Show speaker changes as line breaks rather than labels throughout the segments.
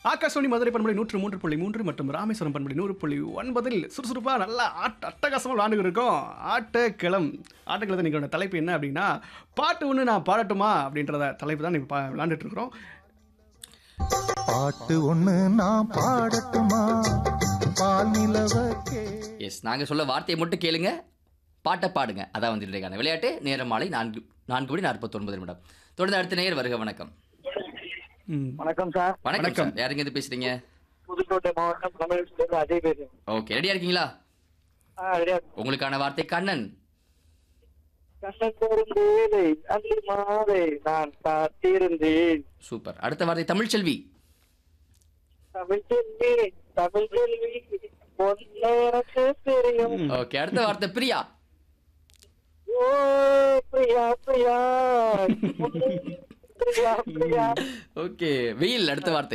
ஆகாஷவாணி மதுரை பண்பலை நூற்று மூன்று புள்ளி மூன்று மற்றும் ராமேஸ்வரம் பண்பலை நூறு புள்ளி ஒன்பதில் சுறுசுறுப்பாக நல்லா ஆட்ட அட்டகாசமாக விளாண்டு இருக்கோம் ஆட்டக்கிளம் ஆட்டக்கிளத்தை நீங்களோட தலைப்பு என்ன அப்படின்னா பாட்டு ஒன்று நான் பாடட்டுமா அப்படின்றத தலைப்பு தான் இப்போ விளாண்டுட்டு இருக்கிறோம்
பாட்டு ஒண்ணு நான் பாடட்டுமா பால் நிலவ கே
எஸ் நாங்கள் சொல்ல வார்த்தையை மட்டும் கேளுங்க பாட்டை பாடுங்க அதான் வந்து இன்றைக்கான விளையாட்டு நேரம் மாலை நான்கு நான்கு மணி நாற்பத்தொன்பது நிமிடம் தொடர்ந்து அடுத்த நேயர் வருக வணக்கம்
ம்.
வணக்கம் சார்
வணக்கம் சார் யாருங்க இது பேசுறீங்க
புதுக்கோட்டை மாவட்டம் தமிழ்நாட்டிலிருந்து அஜய் பேசுறேன்
ஓகே ரெடியா இருக்கீங்களா
ஆ, ரெடியா
உங்களுக்கான வார்த்தை கண்ணன்
கண்ணன் தரும் வேலை அன்று மாலை நான் காத்திருந்தேன்
சூப்பர் அடுத்த வார்த்தை தமிழ்ச்செல்வி
தமிழ் செல்வி தமிழ் செல்வி ஒன்னு எனக்கு தெரியும்
ஓகே அடுத்த வார்த்தை பிரியா
ஓ பிரியா பிரியா உன்னை பிரியா பிரியா
ஓகே வெயில் அடுத்த வார்த்தை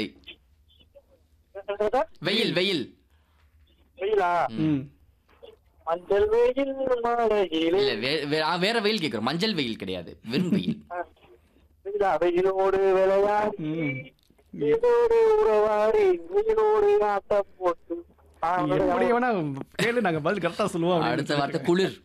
வெயில் வெயில்
வெயிலா
ம்
மஞ்சள் வெயில் மாலையிலே
இல்ல வே- வே- ஆ, வேற வெயில் கேட்குறோம் மஞ்சள் வெயில் கிடையாது வெறும் வெயில்
வெயிலா வெயிலோடு விளையாடி
ம்.
வெயிலோடு உறவாடி வெயிலோடு ஆட்டம் போட்டு ஆ,
எப்படி வேணா கேளு நாங்கள் பதில் கரெக்டாக சொல்லுவோம் அப்படின்னு
அடுத்த வார்த்தை குளிர்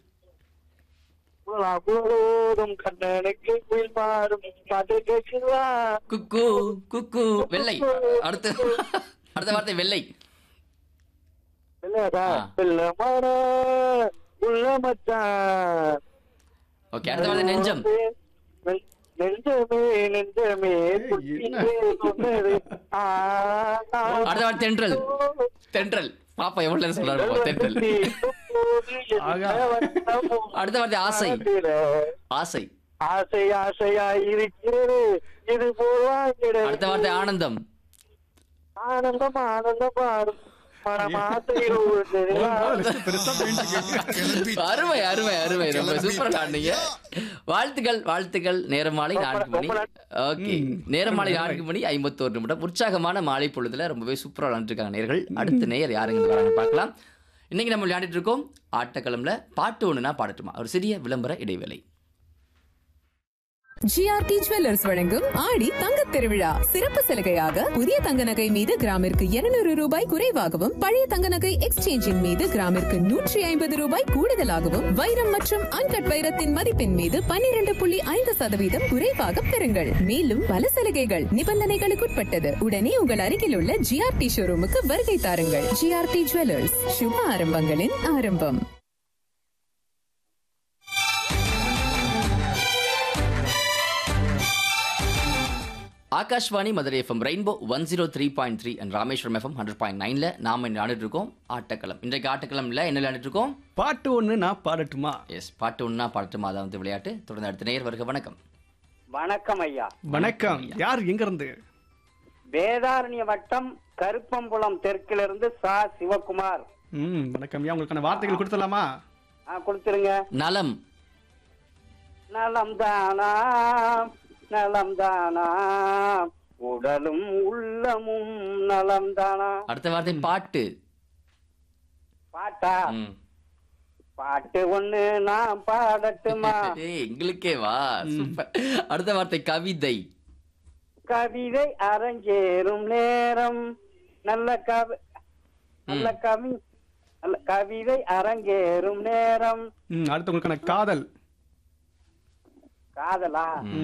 குழலோடும் கண்ணனுக்கு குயில் பாடும் பாட்டு கேட்குதா
குக்கு குக்கு வெள்ளை அடுத்த அடுத்த வார்த்தை வெள்ளை
இல்லடா
ஆ.
பிள்ளமான உள்ள மச்சான்
ஓகே அடுத்த வார்த்தை நெஞ்சம்
நெ- நெஞ்சமே நெஞ்சமே குட்டியே சொன்னது ஆ, ஆ.
அடுத்த வார்த்தை தென்றல் தென்றல் பாப்பா எவ்வளவு நேரம் சொல்றாரு பாப்பா, தென்றல்
ஆகா.
அடுத்த வார்த்தை ஆசை ஆசை
ஆசை ஆசையா இருக்கிறது இது போல்
அடுத்த வார்த்தை ஆனந்தம்
ஆனந்தம் ஆனந்தம் பாடும் மனம் ஆசையில் உள்ளது.
பெருசாக பேசிட்டு
அருமை அருமை அருமை ரொம்ப சூப்பரா ஆடுனீங்க வாழ்த்துக்கள் வாழ்த்துக்கள் நேரம் மாலை நான்கு மணி ஓகே நேரம் மாலை நான்கு மணி ஐம்பத்தோரு நிமிடம் உற்சாகமான மாலை பொழுதுல ரொம்பவே சூப்பரா விளாண்டுருக்காங்க நேர்கள் அடுத்த நேயர் யாருங்க வராங்க பார்க்கலாம் இன்னைக்கு நம்ம விளையாடிட்டு இருக்கோம் ஆட்டக்களம்ல பாட்டு ஒண்ணுனா பாடட்டுமா ஒரு சிறிய விளம்பர இடைவேளை
ஜிஆர்டி ஜுவல்லர்ஸ் வழங்கும் ஆடி தங்கத் திருவிழா சிறப்பு சலுகையாக புதிய தங்க நகை மீது கிராமிற்கு 200 ரூபாய் குறைவாகவும் பழைய தங்க நகை எக்ஸ்சேஞ்சின் மீது கிராமிற்கு நூற்றி ஐம்பது ரூபாய் கூடுதலாகவும் வைரம் மற்றும் அன்கட் வைரத்தின் மதிப்பின் மீது 12.5% புள்ளி ஐந்து சதவீதம் குறைவாக பெறுங்கள் மேலும் பல சலுகைகள் நிபந்தனைகளுக்குட்பட்டது உடனே உங்கள் அருகில் உள்ள ஜிஆர்டி ஷோரூமுக்கு வருகை தாருங்கள் ஜிஆர்டி ஜுவல்லர்ஸ் சுப ஆரம்பங்களின் ஆரம்பம்
Akashvani Madurai FM Rainbow one zero three point three and Rameswaram FM hundred point நைன்ல நாம விளையாண்டுட்டு இருக்கோம் ஆட்டக்களம் இன்றைக்கு ஆட்டக்களம்ல என்ன விளையாண்டுட்டு இருக்கோம்
பாட்டு ஒன்று நான் பாடட்டுமா
எஸ் பாட்டு ஒன்றா பாடட்டுமா அதான் வந்து விளையாட்டு தொடர்ந்து அடுத்த நேயர் வருக வணக்கம்
வணக்கம் ஐயா
வணக்கம் யார் எங்க இருந்து
வேதாரண்ய வட்டம் கருப்பம்புலம் தெற்கிலிருந்து சா சிவகுமார்
ம் வணக்கம் ஐயா உங்களுக்கான வார்த்தைகள் கொடுத்துடலாமா
ஆ, கொடுத்துருங்க
நலம்
நலம் தானா நலம் தானா உடலும் உள்ளமும் நலம் தானா
அடுத்த வார்த்தை பாட்டு
பாட்டா
ம்.
பாட்டு ஒண்ணு நான் பாடட்டுமா
ஏய், எங்களுக்கே வா சூப்பர் அடுத்த வார்த்தை கவிதை
கவிதை அரங்கேறும் நேரம் நல்ல கவி நல்ல கவி நல்ல கவிதை அரங்கேறும் நேரம்
ம் அடுத்து உங்களுக்கான காதல்
காதலா